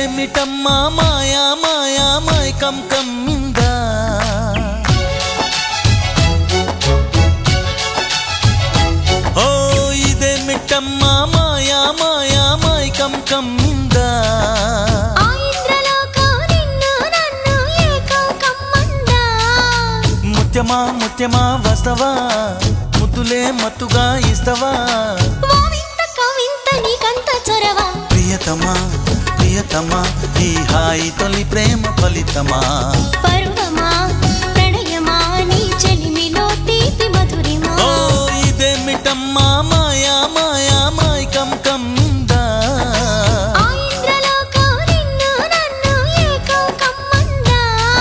ఇదేమిటమ్మా మాయా మాయా మైకం కమ్మిందా ఓ ఇదేమిటమ్మా మాయా మాయా మైకం కమ్మిందా ఆ ఇంద్రలోకం నిన్ను నన్ను ఏకం కమ్మందా ముత్యమా ముత్యమా వస్తవా ముద్దులే మత్తుగా ఇస్తవా ఓ వింత కవింత నీకంత చొరవ ప్రియతమా ప్రియతమా ఈ హాయి తొలి ప్రేమ ఫలితమా పరువమా ప్రణయమా నీ చెలిమిలో తీపి మధురిమా ఓ ఇదేమిటమ్మా మాయా మాయా మైకం కమ్మిందా ఆ ఇంద్రలోకం నిన్ను నన్ను ఏకం కమ్మందా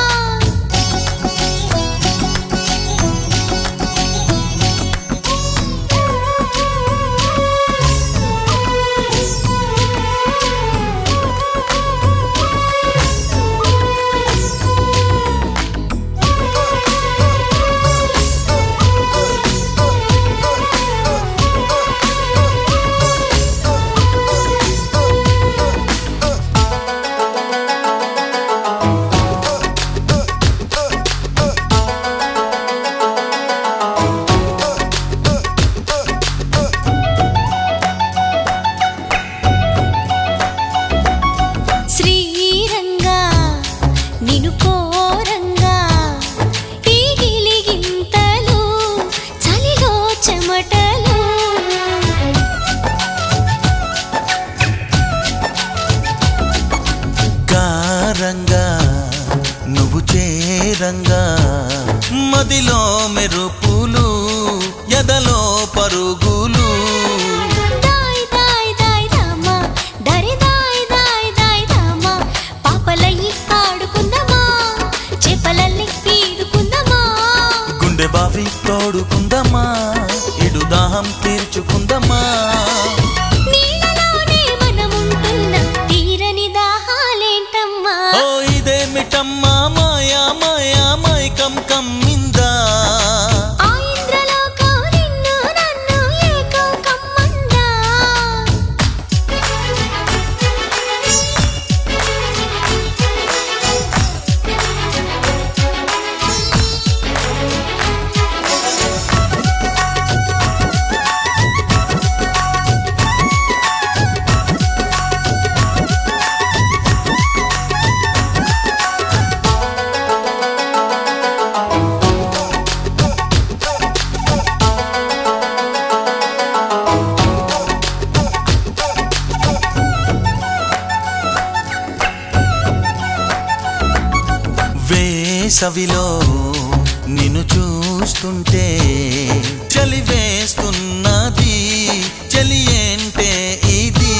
శ్రీరంగా నిను కోరంగా ఈ గిలిగింతలు చలిలో చెమటలు గారంగా నువ్వు చేరంగా మదిలో మెరుపులు ఎదలో పరుగులు దాయ్ దాయ్ దాయ్ రామా దరి దాయ్ దాయ్ దాయ్ రామా పాపలయ్యి ఆడుకుందామా చేపలల్లి ఈదుకుందామా గుండె బావి తోడుకుందమ్మా ఇడు దాహం తీర్చుకుందమ్మా నీళ్ళలోనే మనముంటున్న తీరని దాహాలేంటమ్మా ఓ ఇదేమిటమ్మా మాయా మాయా మైకం కమ్మిందా ఆ ఇంద్రలోకం నిన్ను నన్ను ఏకం కమ్మందా వేసవిలో నిన్ను చూస్తుంటే చలి వేస్తున్నది చలి ఏంటే ఇది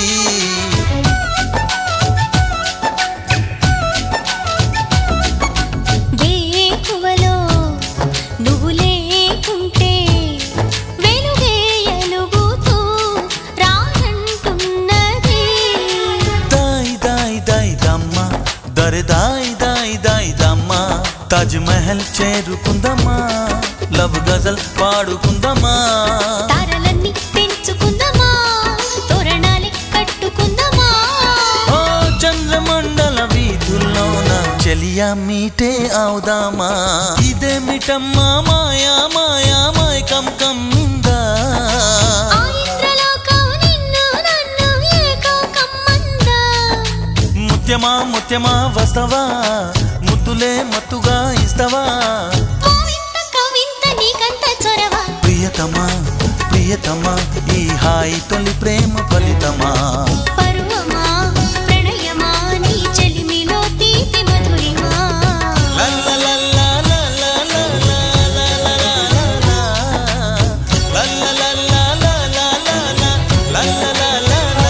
వేకువలో నువ్వు లేకుంటే వెలుగే ఎలుగుతూ రానంటున్నది దాయ్ దాయ్ దాయ్ దమ్మ దరే దాయ్ దాయ్ దాయ్ దమ్మ తాజ్ మహల్ చేరుకుందమ్మా లవ్ గజల్ పాడుకుందమ్మా తారలన్నీ పెంచుకుందామా తోరణాలే కట్టుకుందామా ఓ చంద్రమండల వీధుల్లోన చెలియా మీటే అవుదామా ఇదేమిటమ్మా మాయా మాయా మైకం కమ్మిందా ఆ ఇంద్రలోకం నిన్ను నన్ను ఏకం కమ్మందా ముత్యమా ముత్యమా వస్తవా ముద్దులే మత్తుగా ఇస్తవా ఓ వింత కవింత నీకంత చొరవ ప్రియతమా ప్రియతమా ఈ హాయి తొలి ప్రేమ ఫలితమా పరువమా ప్రణయమా నీ చెలిమిలో తీపి మధురిమా లల్లలల్లా, లల్లలల్లా, లల్లలల్లా, లల్లలల్లా, లల్లలల్లా, లల్లలల్లా.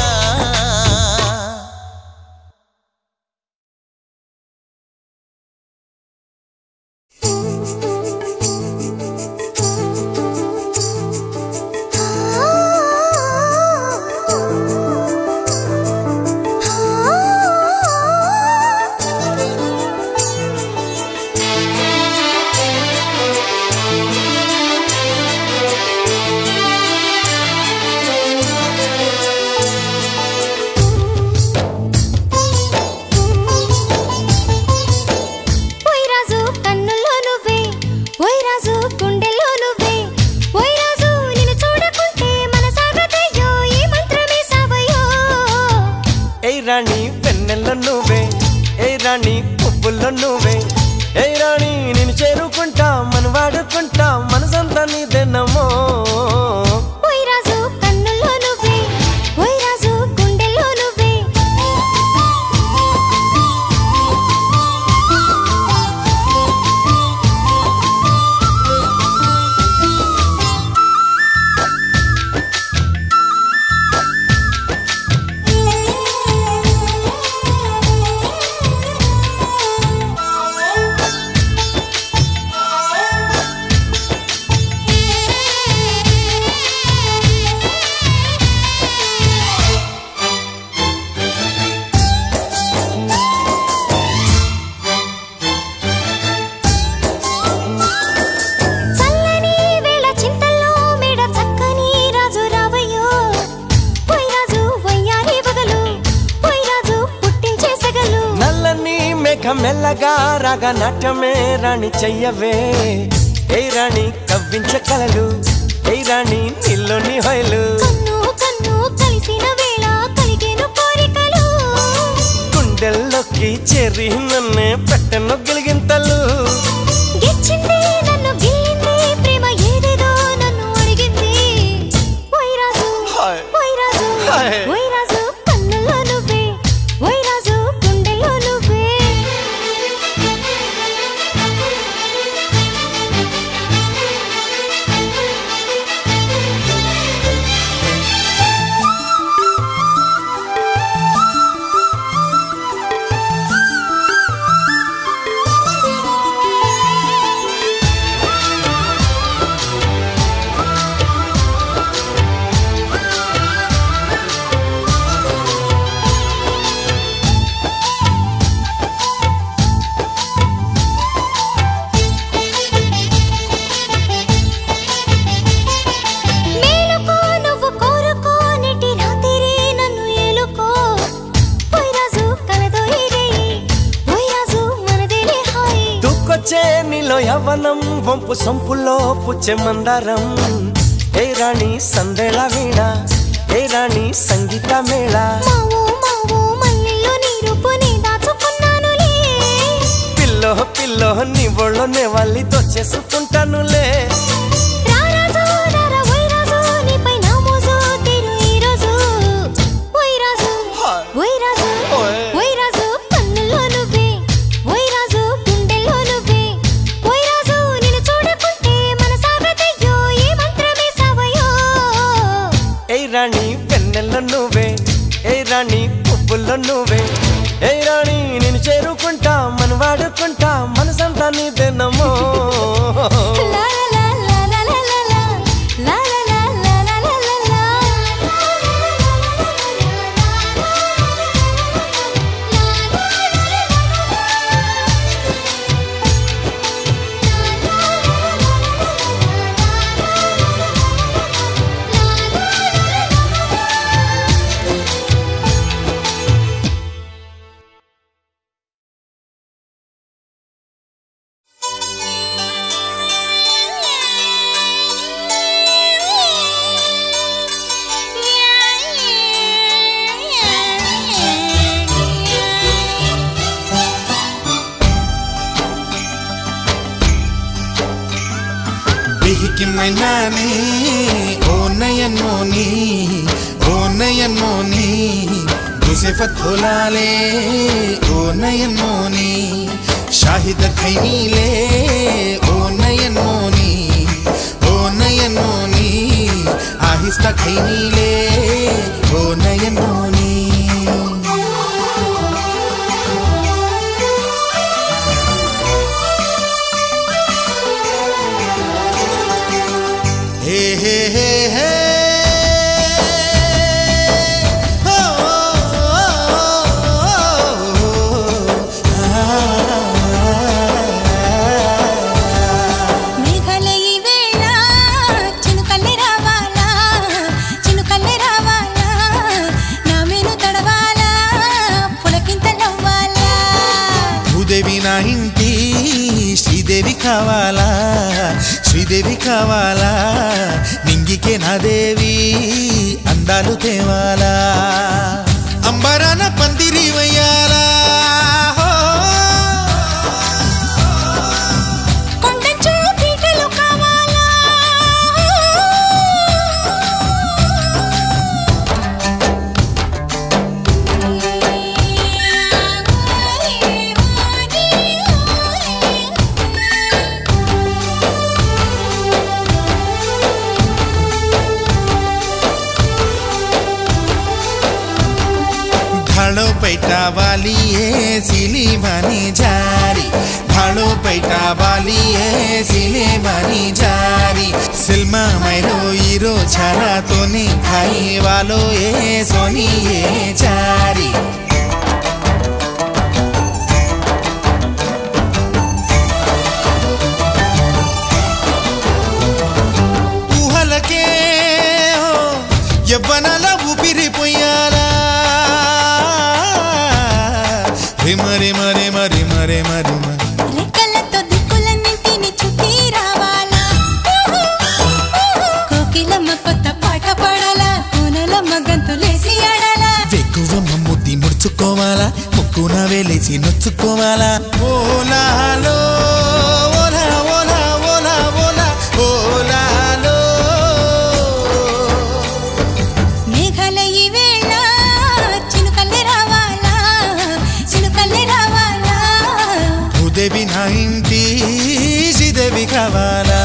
ఆ ఏ రాణి వెన్నెల్లో నువ్వే ఏ రాణి పువ్వుల్లో నువ్వే ఏ రాణి నేను చేరుకుంటా మన వాడుకుంటా మనసంతా నీదెన్నమో ఓయ్ రాజు కన్నుల్లో నువ్వే ఓయ్ రాజు గుండెల్లో నువ్వే చల్లని వేళ చింతల్లో మేడ చక్కని రాజు రావయ్యో ఓయ్ రాజు వయ్యారి వగలు ఓయ్ రాజు పుట్టించే సగలు నల్లని మేఘ మెల్లగా రాగా నాట్యమే రాణి చెయ్యవే ఏ రాణి కవ్వించ కలలు ఏ రాణి నీలోని హొయలు కన్ను కన్ను కలిసిన వేళ కలిగేను కోరికలు గుండెల్లోకి చేరి నన్నే పెట్టను గిలిగింతలు గిచ్చింది నన్ను గిల్లింది ప్రేమ ఏదేదో నన్ను అడిగింది ఓయ్ రాజు హాయ్. ఓయ్ రాజు హాయ్. ఓయ్ రాజు కన్నుల్లో నువ్వే ఓయ్ రాజు గుండెల్లో నువ్వే మేలుకో నువ్వు కోరుకో నెటి రాత్రి నన్ను ఏలుకో ఓయ్ రాజు కలదో ఇదే ఓయ్ రాజు మనదేలే హాయ్ దూకొచ్చే నీలో యవ్వనం వంపు సొంపులో పుచ్చే మందారం ఏ రాణి సందేళ వీణ ఏ రాణి సంగీత మేళ మావో మావో మల్లెల్లో నీ రూపుని దాచుకున్నానులే పిల్లో పిల్లో నీ ఒళ్ళోనే వాళ్ళి దొచ్చేసుకుంటానులే రా రాజు రారా ఓయ్ రాజు నీపై నా మోజు తీరు ఈ రోజు ఓయ్ రాజు హాయ్. ఓయ్ రాజు ఓయ్. ఓయ్ రాజు కన్నుల్లో నువ్వే ఓయ్ రాజు గుండెల్లో నువ్వే ఓయ్ రాజు నిన్ను చూడకుంటే మనసాగదయ్యో ఏ మంత్రమే సావయో ఏ రాణి వెన్నెల్లో నువ్వే ఏ రాణి పువ్వుల్లో నువ్వే ఏ రాణి నేను చేరుకుంటా మన వాడుకుంటా మనసంతా నీదేనమ్మో లా లా లా లా లా లా లా. లా లా లా లా లా లా లా లా. बिहिकी मैनाने ओ नयन मोनी ओ नयन मोनी गुसे फथोलाले ओ नयन मोनी शाहिद खैनीले ओ नयन मोनी ओ नयन मोनी आहिस्ता खैनीले ओ नयन मोनी हे हे हे हे ओ, ओ, ओ, ఆ మేఘల ఈ వేళ చినుకల్లే రావాలా చినుకల్లే రావాలా నా మేను తడవాలా పులకింతలవ్వాలా భూదేవి నా ఇంటి శ్రీదేవి కావాలా శ్రీదేవి కావాలా నింగికే నా దేవి అందాలు తేవాలా అంబరాన పందిరి వయ్యాలా కొండంచు పీటలు కావాలా ढालो पैटा वाली है सिली मानी जारी ढालो पैटा वाली है सिले मानी जारी सिल्मा मैरो हीरो छाना तो नहीं खाई वालो ये सोनी ये जारी ఊహలకే హో యవ్వనాల ఊపిరిపోయాలా రిమ రిమ రిమ రిమ రిమ రిమ రెక్కలతో దిక్కులన్నింటిని చుట్టి రావాలా కోకిలమ్మ కొత్త పాట పాడాలా కూనలమ్మ గంతులేసి ఆడాలా వెక్కువమ్మ ముద్ది ముడుచుకోవాలా ముక్కున వేలేసి నొచ్చుకోవాలా ఓలాలో ఓలా ఓలా ఓలా ఓలా ఓలాలో మేఘాల ఈ వేళ చినుకల్లే రావాలా చినుకల్లే రావాలా భూదేవి నా ఇంటి శ్రీదేవి కావాలా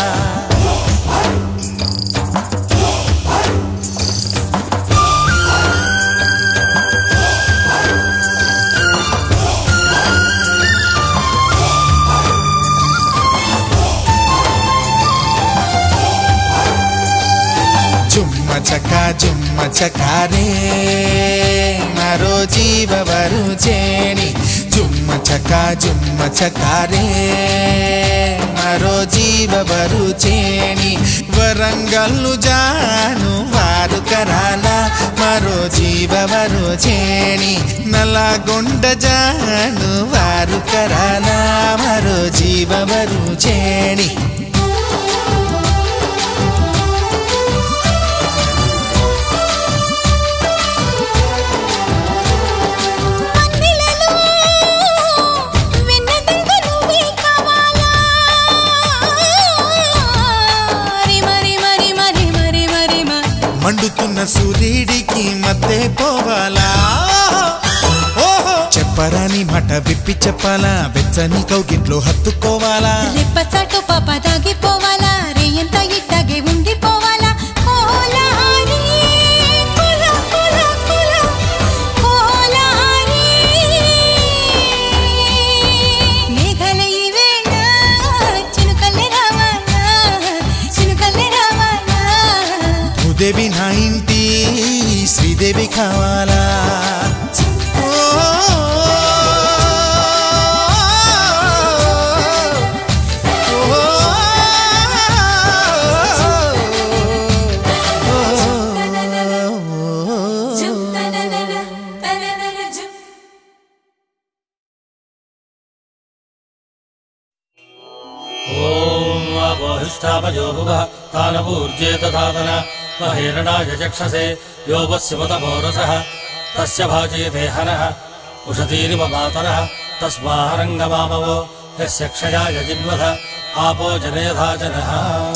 జుమ్మ చక జుమ్మ చకారే మరో జీవవరు చేణి జుమ్మ చక జుమ్మ చకారే మరో జీవవరు చేణి వరంగల్లు జాను వారు కరాల మరో జీవవరు చేణి నల్లగొండ జాను వారు కరాల మరో జీవవరు చేణి మన్నెలలో వెన్నెదండ నువ్వే కావాలా రిమ రిమ రిమ రిమ రిమ రిమ మండుతున్న సూర్యుడికి మధ్య పోవాలా ఓహో చెప్పరాని మాట విప్పి చెప్పాలా వెచ్చని కౌగిట్లో హత్తుకోవాలా రెప్పచాటు పాప దాగిపోవాలా రేయంత ఇట్టాగే ఉండిపోవాలా కోలారి కోల కోల కోల కోలారి మేఘాల ఈ వేళ చినుకల్లే రావాలా చినుకల్లే రావాలా భూదేవి నా ఇంటి శ్రీదేవి కావాలా ఓ, ॐ वापोहिष्ठापयो भुवः तानपूर्जेत धातन महेरणाय चक्षसे यो वस्यमुतमोरसः तस्य भाजेते हनः उषतीरिव मातरः तस्मारङ्गमामवो यस्य क्षयाय जिन्वथ आपो जनेधा जनः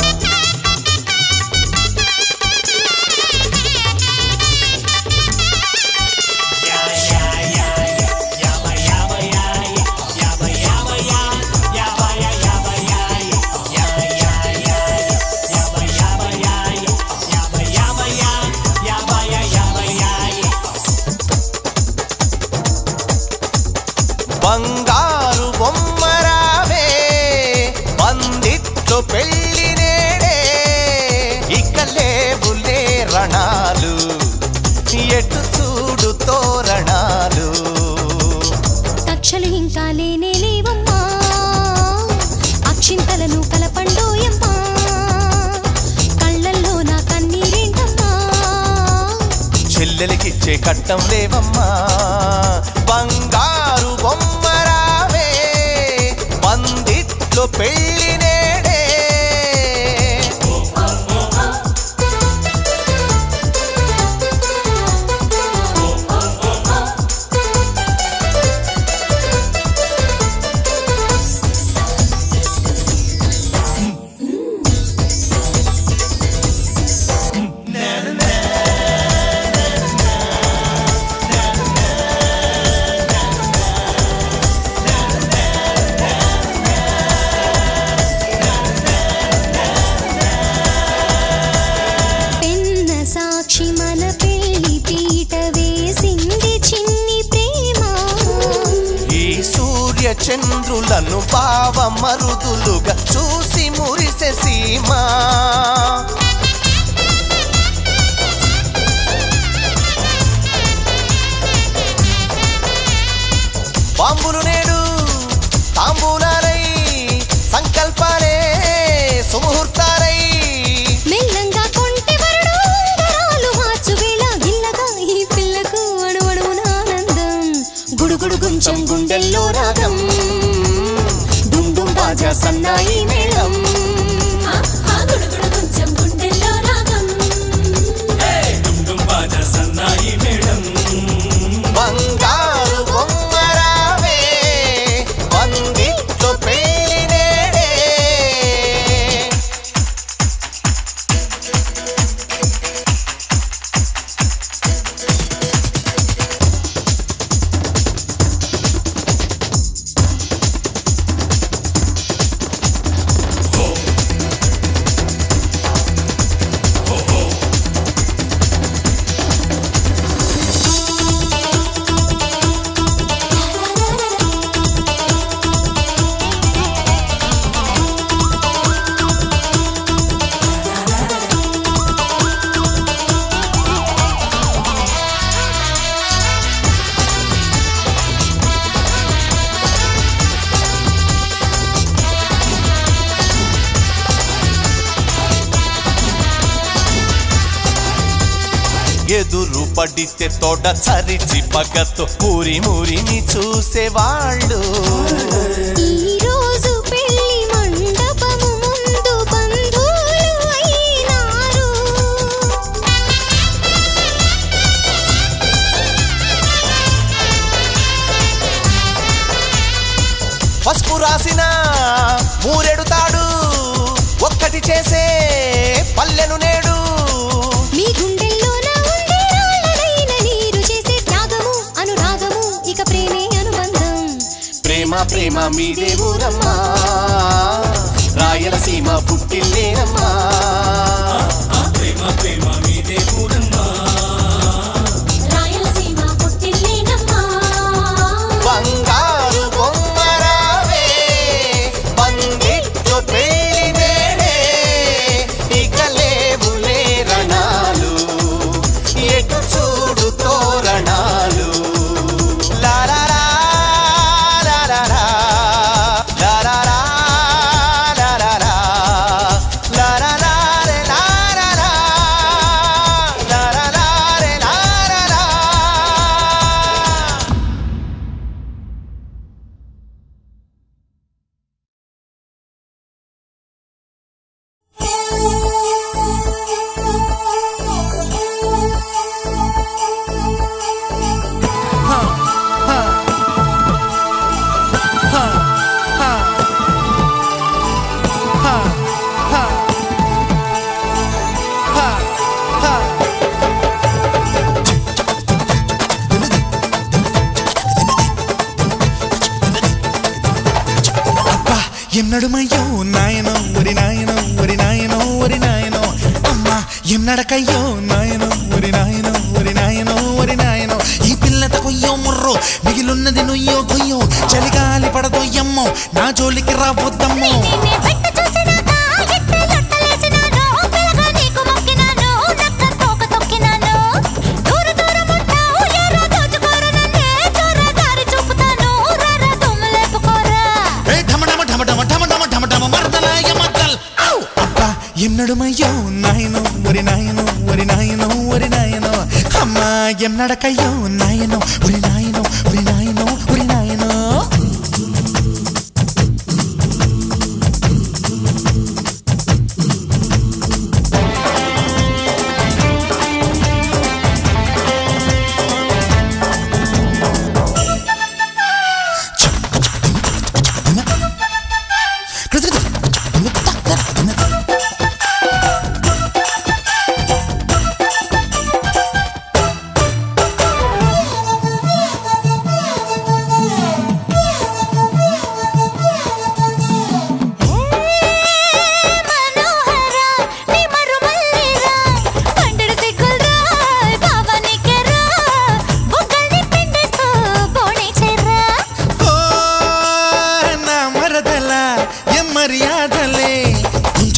బంగారు బొమ్మరావే బందిట్లో పెళ్లి నేడే ఇక లేవులే రణాలు ఎటు చూడు తోరణాలు కక్షలు ఇంకా లేనే లేవమ్మా అక్షింతలను కలపండోయమ్మా కళ్ళల్లో నా కన్నీరేంటమ్మా చెల్లెలకిచ్చే కట్టం లేవమ్మా బంగారు బొమ్మరావే పందిట్లో పెళ్లి నేడే చంద్రులను భావ మరుదులుగా చూసి మురిసె సీమా బాంబులు నేడు తాంబూలాలై సంకల్పాలే సుముహూర్తాలై మెల్లంగా కొంటె వరుడు ఉంగరాలు మార్చు వేళ గిల్లగా ఈ పిల్లకు అణువణువున ఆనందం గుడుగుడు గుంచం గుండెల్లో రాగం డుమ్ డుమ్ బాజా సన్నాయి మేళం బంగారు బొమ్మరావే వందిట్లో పెళ్లి నేడే ఎదురు పడితే తోట చరిచి పగతో ఊరి మురిని చూసేవాళ్ళు ఈ రోజు పెళ్లి మండపము ముందు బంధువులు అయినారు పసుపు రాసిన మూరెడుతాడు ఒక్కటి చేసే పల్లెను నేడు మీ గుండెల్లోన ఉండే రాళ్ళనైన నీరు చేసే త్యాగము అనురాగము ఇక ప్రేమే అనుబంధం ప్రేమ ప్రేమ మీదే ఊరమ్మా రాయలసీమ పుట్టిల్లేనమ్మా రాయలసీమ పుట్టిల్లేనమ్మా బంగారు బొమ్మరావే బందిట్లో పెళ్లి నేడే ఇక లేవులే రణాలు ఎటు చూడు తోరణాలు లారారా, లారారా, లారారా, లారారా, లారారే, లారారా, లారారే, లారారా. అబ్బా ఎన్నడుమయ్యో నాయనో ఒరి నాయనో ఒరి నాయనో ఒరి నాయనో అమ్మా ఎన్నడకయ్యో నాయనో ఒరి నాయనో ఒరి నాయనో ఒరి నాయనో ఈ పిల్లత కొయ్యో ముర్రో మిగిలున్నది నుయ్యో కొయ్యో చలిగాలి పడదో ఎమ్మో నా జోలికి రావద్దమ్మో నిన్నే పెట్ట చూసినాక గిట్టి లొట్టలేసినాను పిల్లగా నీకు మొక్కినాను నక్క తోక తొక్కినాను దూర దూరం ఉంటావు ఎర్ర దోచుకోరు నన్నే దూర దారి చూపుతాను రర దుమ్ములేపుకోరా ఏ ఢమ ఢమ ఢమ ఢమ ఢమ ఢమ ఢమ ఢమ మర్దలాయ మద్దల్ ఔ! అబ్బా ఎన్నడుమయ్యో నాయనో ఒరి నాయనో ఒరి నాయనో ఒరి నాయనో అమ్మా ఎన్నడకయ్యో నాయనో ఒరి నాయనో ఒరి నాయనో ఒరి నాయనో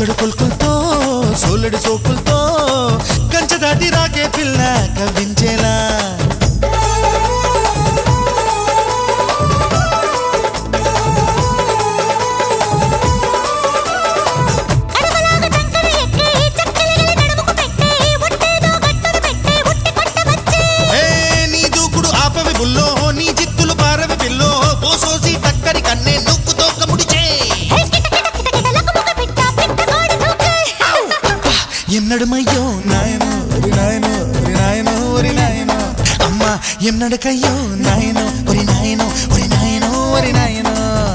చిక్కడు కొలుకులతో సోలడి సోకులతో కంచె దాటి రాకే పిల్ల కవ్వించేలా కడవలాగా టంకర ఎక్కి చక్కలిగలి నడుముకు పెట్టి ఒట్టేదో గట్టున పెట్టి ఉట్టి కొట్టవచ్చి ఏ నీ దూకుడు ఆపవి బుల్లో నీ జిత్తులు పారవి పిల్లో పోసోసి టక్కరి కన్నే నొక్కు తోక ముడిచే హే కిట కిట కిట కిట లకుముక పిట్ట పిట్ట కోడి దూకే ఎన్నడుమయ్యో నాయనో ఒరి నాయనో ఒరి నాయనో ఒరి నాయనో అమ్మా ఎన్నడకయ్యో నాయనో ఒరి నాయనో ఒరి నాయనో ఒరి నాయనో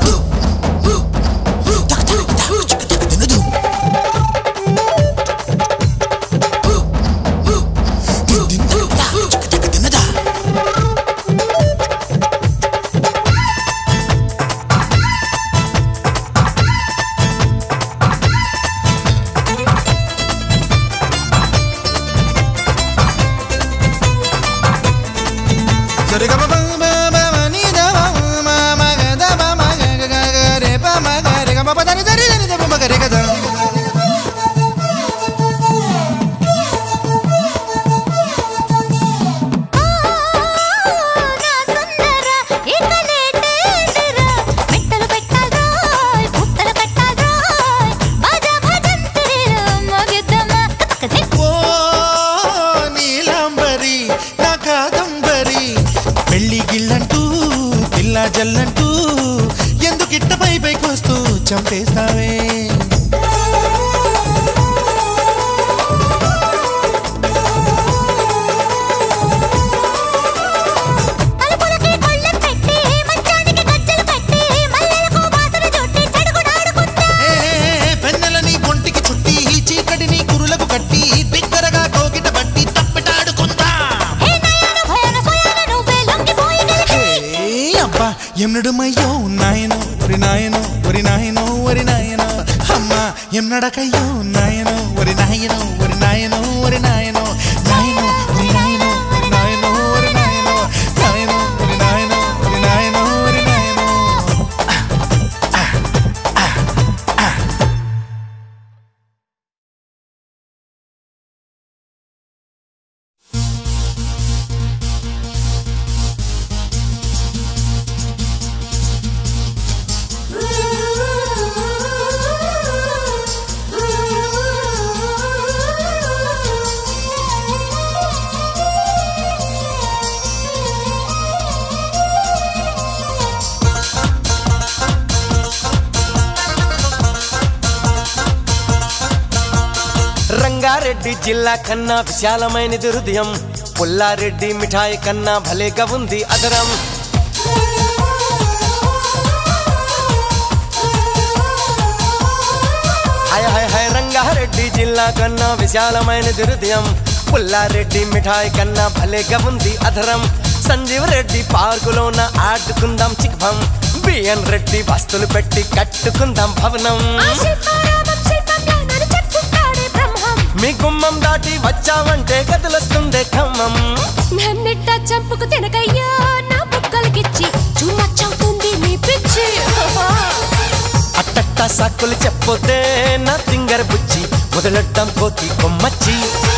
సరిగమ ప ప ప మ ని ద మ మ మ గ ద ప మ గ గ గ గ రే ప మ గ రే గ మ ప ద ని ద రి ద ని ద ప మ గ రే గ ద నా సుందర ఇక లేటేందిరా మెట్టలు పెట్టాల్రోయ్ పుట్టలు కట్టాల్రోయ్ బాజా భజంత్రిలో మోగిద్దమా కథకథి ఓ నీలాంబరి నా కాదంబరి పెళ్లి గిళ్ళంటూ పిల్ల జల్లంటూ ఎందుకిట్ట పై పైకి వస్తూ చంపేస్తావే తలుపులకి కొళ్ళెం పెట్టి మంచానికి గజ్జలు పెట్టి మల్లెలకు వాసన చుట్టి చెడుగుడాడుకుంటా ఏ, ఏ, ఏ, పెన్నెలని ఒంటికి చుట్టి చీకటిని కురులకు కట్టి బిగ్గరగా కోకిట బట్టి తప్పెటాడుకుంటా హే నయన భయన సోయన నువ్వే లొంగిపోయి గలికి ఏ అబ్బా ఎన్నడుమయ్యో నాయనో ఒరి నాయనో ఒరి నాయనో ఒరి నాయనో అమ్మా ఎన్నడకయ్యో నాయనో ఒరి నాయనో ఒరి నాయనో ఒరి నాయనో నాయనో ఒరి నాయనో ఒరి నాయనో ఒరి నాయనో నాయనో ఒరి నాయనో ఒరి నాయనో ఒరి నాయనో రంగారెడ్డి జిల్లా కన్నా విశాలమైనది హృదయం పుల్లారెడ్డి మిఠాయి కన్నా భలేగా ఉంది అదరం హాయ్ హాయ్ హాయ్ రంగారెడ్డి జిల్లా కన్నా విశాలమైనది హృదయం పుల్లారెడ్డి మిఠాయి కన్నా భలేగా ఉంది అధరం సంజీవ్ రెడ్డి పార్కులోన ఆడుకుందాం చిక్భం బిఎన్ రెడ్డి వస్తువులు పెట్టి కట్టుకుందాం భవనం ఆ శిల్పారామం శిల్పంలో నన్ను చెప్పుతాడే బ్రహ్మం మీ గుమ్మం దాటి వచ్చావంటే కదులొస్తుంది ఖమ్మం నన్నిట్ట చంపుకు తినకయ్యా నా బుక్కలకిచ్చి చుమ్మచ్చవుతుంది నీ పిచ్చి అట్టట్ట సాకులు చెప్పొద్దే నా తింగర బుచ్చి మొదలెట్టం కోతి కొమ్మచ్చి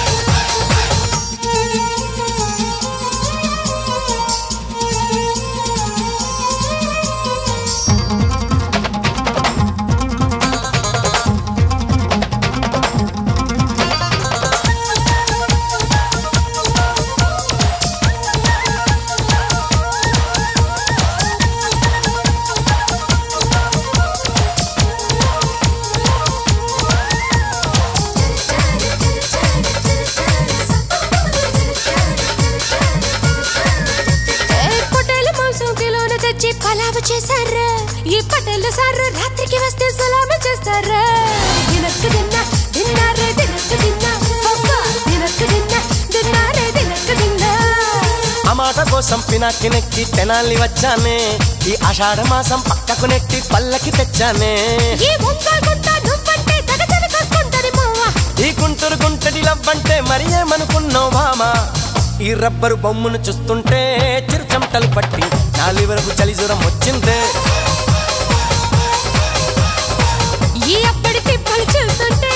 ఏ పొట్టేలు మాంసం కిలోన తెచ్చి పలావు చేశారా ఈ పటేలు సారు రాత్రికి వస్తే సలామి చేస్తారా దినక్కు తిన్నా తిన్నారే దినక్కు తిన్నా అబ్బా దినక్కు తిన్నా తిన్నారే దినక్కు తిన్నా ఆ మాట కోసం పినాకి నెక్కి తెనాలి వచ్చానే ఈ ఆషాఢ మాసం పక్కకు నెట్టి పల్లకి తెచ్చానే ఈ ముంగల్ గుంట నువ్వంటే తగతని కాసుకుంటది మావా ఈ గుంటూరు గుంటడి లవ్వంటే మరి ఏమనుకున్నావు భామా ఈ రబ్బరు బొమ్మను చూస్తుంటే చిరు చెమటలు పట్టి నాలి వరకు చలి జ్వరం వచ్చిందే ఈ అప్పటి తిప్పలు చూస్తుంటే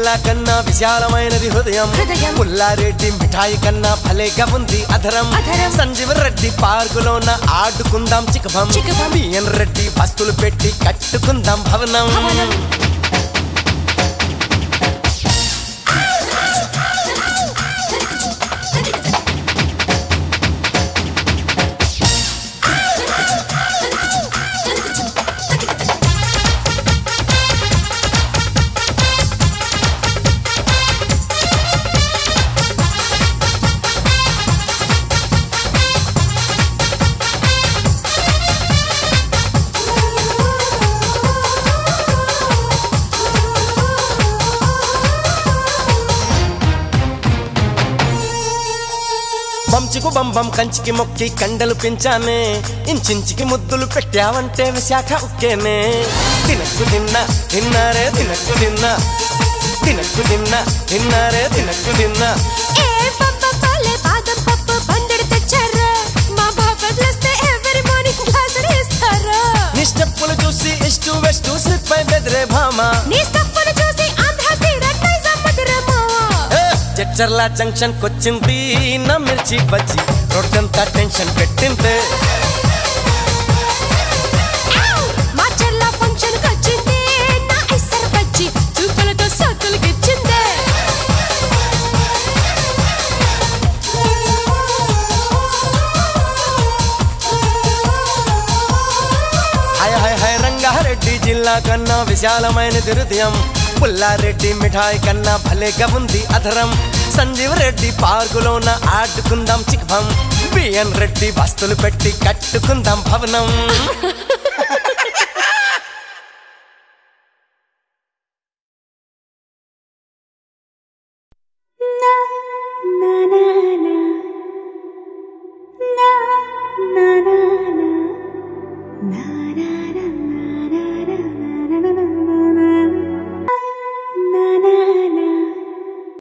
జిల్లా కన్నా విశాలమైనది హృదయం హృదయం. పుల్లారెడ్డి మిఠాయి కన్నా భలేగా ఉంది అధరం అధరం. సంజీవ రెడ్డి పార్కులోన ఆడుకుందాం చికభం చికభం. బిఎన్ రెడ్డి వస్తువులు పెట్టి కట్టుకుందాం భవనం భవనం. బంచికు బంబం కంచికి మొక్కి కండలు పెంచానే ఇంచించికి ముద్దులు పెట్టావంటే విశాఖ ఉక్కేనే తినక్కు తిన్నా తిన్నారే తినక్కు తిన్నా తినక్కు తిన్నా తిన్నారే తినక్కు తిన్నా ఏ పప్పపాలే బాదం పప్పు బందెడు తెచ్చారా మా బాపట్లొస్తే ఎవరి మార్నింగ్ గ్లాసులు ఇస్తారా నీ స్టెప్పులు చూసి ఇష్టు వెస్టు స్లిప్ అయి బెదిరే భామ నీ స్టఫ్ను చూసి ఆంధ్ర సీరట్ నైజాం మధురమా ఏ, చచ్చర్ల జంక్షన్ కొచ్చింది నా మిర్చి బజ్జి రోడ్డంతా టెన్షన్ పెట్టింది మా చెల్ల ఫంక్షన్ వచ్చింది నా ఇసర బజ్జి చూపులతో సత్తులు గిచ్చిందే హాయ్ హాయ్ హాయ్ రంగారెడ్డి జిల్లా కన్నా విశాలమైనది హృదయం పుల్లారెడ్డి మిఠాయి కన్నా భలేగా ఉంది అధరం సంజీవ్ రెడ్డి పార్కులోన ఆడుకుందాం చిక్భం బిఎన్ రెడ్డి వస్తువులు పెట్టి కట్టుకుందాం భవనం